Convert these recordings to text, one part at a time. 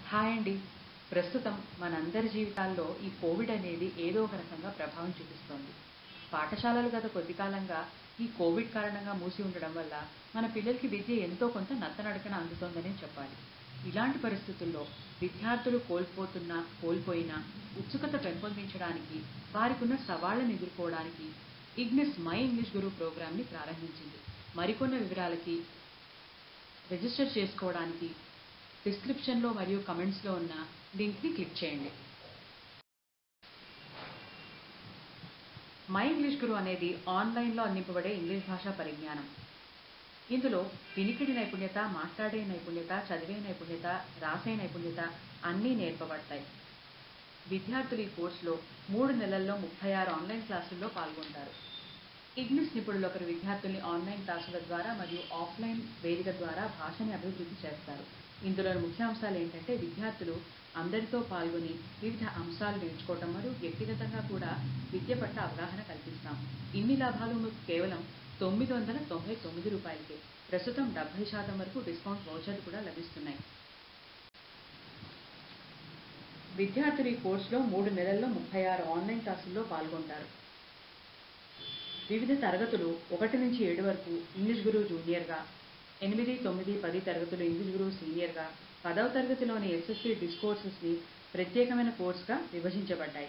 hi అండి ప్రస్తుతం మనందరి జీవితాల్లో ఈ కోవిడ్ అనేది ఏదో ఒక రకంగా ప్రభావం చూపిస్తోంది పాఠశాలలు గత కొద్ది కాలంగా ఈ కోవిడ్ కారణంగా మూసి ఉండడం వల్ల మన పిల్లలకి విద్య ఎంతో కొంత నత్తనడకన అందుతోందనే చెప్పాలి ఇలాంటి పరిస్థితుల్లో విద్యార్థులు కోల్పోతున్న కోల్పోయిన ఉత్సుకత పెంపొందించడానికి వారికి ఉన్న సవాళ్లను ఎదుర్కోవడానికి ఇగ్నిస్ మై ఇంగ్లీష్ గురు ప్రోగ్రామ్ని ప్రారంభించింది మరికొన్ని వివరాలకి రిజిస్టర్ చేసుకోవడానికి డిస్క్రిప్షన్లో మరియు కమెంట్స్లో ఉన్న లింక్ని క్లిక్ చేయండి మై ఇంగ్లీష్ గురు అనేది ఆన్లైన్లో అందింపబడే ఇంగ్లీష్ భాషా పరిజ్ఞానం ఇందులో వినికిడి నైపుణ్యత మాట్లాడే నైపుణ్యత చదివే నైపుణ్యత రాసే నైపుణ్యత అన్నీ నేర్పబడతాయి విద్యార్థులు ఈ కోర్సులో మూడు నెలల్లో ముప్పై ఆరు ఆన్లైన్ క్లాసుల్లో పాల్గొంటారు ఇగ్నిస్ నిపుణులు ఒకరు విద్యార్థుల్ని ఆన్లైన్ క్లాసుల ద్వారా మరియు ఆఫ్లైన్ వేదిక ద్వారా భాషని అభివృద్ధి చేస్తారు ఇందులోని ముఖ్యాంశాలు ఏంటంటే విద్యార్థులు అందరితో పాల్గొని వివిధ అంశాలు నేర్చుకోవటం మరియు వ్యక్తిగతంగా కూడా విద్య పట్ల అవగాహన కల్పిస్తాం ఇన్ని లాభాలు మీకు కేవలం తొమ్మిది వందల తొంభై తొమ్మిది రూపాయలకే ప్రస్తుతం డెబ్బై శాతం వరకు డిస్కౌంట్ వౌచర్లు కూడా లభిస్తున్నాయి విద్యార్థులు ఈ కోర్సులో మూడు నెలల్లో ముప్పై ఆరు ఆన్లైన్ క్లాసుల్లో పాల్గొంటారు వివిధ తరగతులు ఒకటి నుంచి ఏడు వరకు ఇంగ్లీష్ గురువు జూనియర్గా ఎనిమిది తొమ్మిది పది తరగతులు ఇంగ్లీష్ గురువు సీనియర్గా పదవ తరగతిలోని ఎస్ఎస్సి డిస్కోర్సెస్ని ప్రత్యేకమైన కోర్సుగా విభజించబడ్డాయి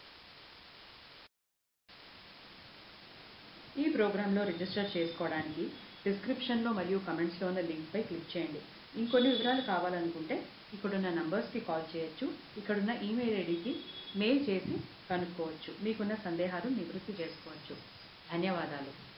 ఈ ప్రోగ్రాంలో రిజిస్టర్ చేసుకోవడానికి డిస్క్రిప్షన్లో మరియు కమెంట్స్లో ఉన్న లింక్పై క్లిక్ చేయండి ఇంకొన్ని వివరాలు కావాలనుకుంటే ఇక్కడున్న నంబర్స్కి కాల్ చేయొచ్చు ఇక్కడున్న ఈమెయిల్ ఐడికి మెయిల్ చేసి కనుక్కోవచ్చు మీకున్న సందేహాలు నివృత్తి చేసుకోవచ్చు ధన్యవాదాలు